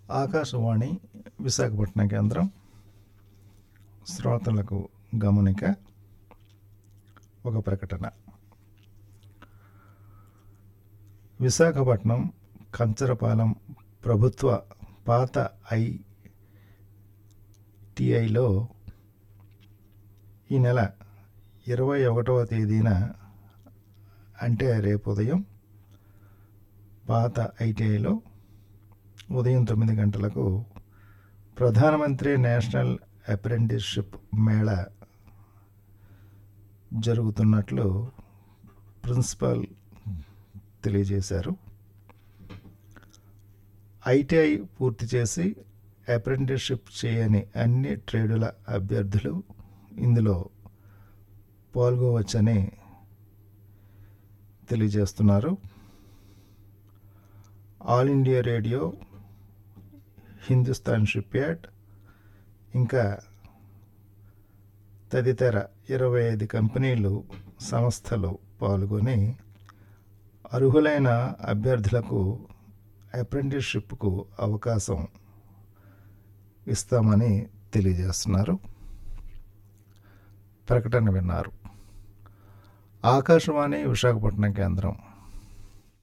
ఆకాశవాణి విశాఖపట్నం కేంద్రం శ్రోతలకు గమనిక ఒక ప్రకటన విశాఖపట్నం కంచరపాలెం ప్రభుత్వ పాత ఐటిఐలో ఈ నెల ఇరవై ఒకటవ తేదీన అంటే రేపు ఉదయం పాత ఐటీఐలో ఉదయం తొమ్మిది గంటలకు ప్రధానమంత్రి నేషనల్ అప్రెంటిస్షిప్ మేళా జరుగుతున్నట్లు ప్రిన్సిపల్ తెలియజేశారు ఐటీఐ పూర్తి చేసి అప్రెంటిస్షిప్ చేయని అన్ని ట్రేడుల అభ్యర్థులు ఇందులో పాల్గొవచ్చని తెలియజేస్తున్నారు All India Radio Hindustan shipyard ఇంకా తదితర ఇరవై ఐదు కంపెనీలు సంస్థలు పాల్గొని అర్హులైన అభ్యర్థులకు అప్రెంటిస్షిప్కు అవకాశం ఇస్తామని తెలియజేస్తున్నారు ప్రకటన విన్నారు ఆకాశవాణి విశాఖపట్నం కేంద్రం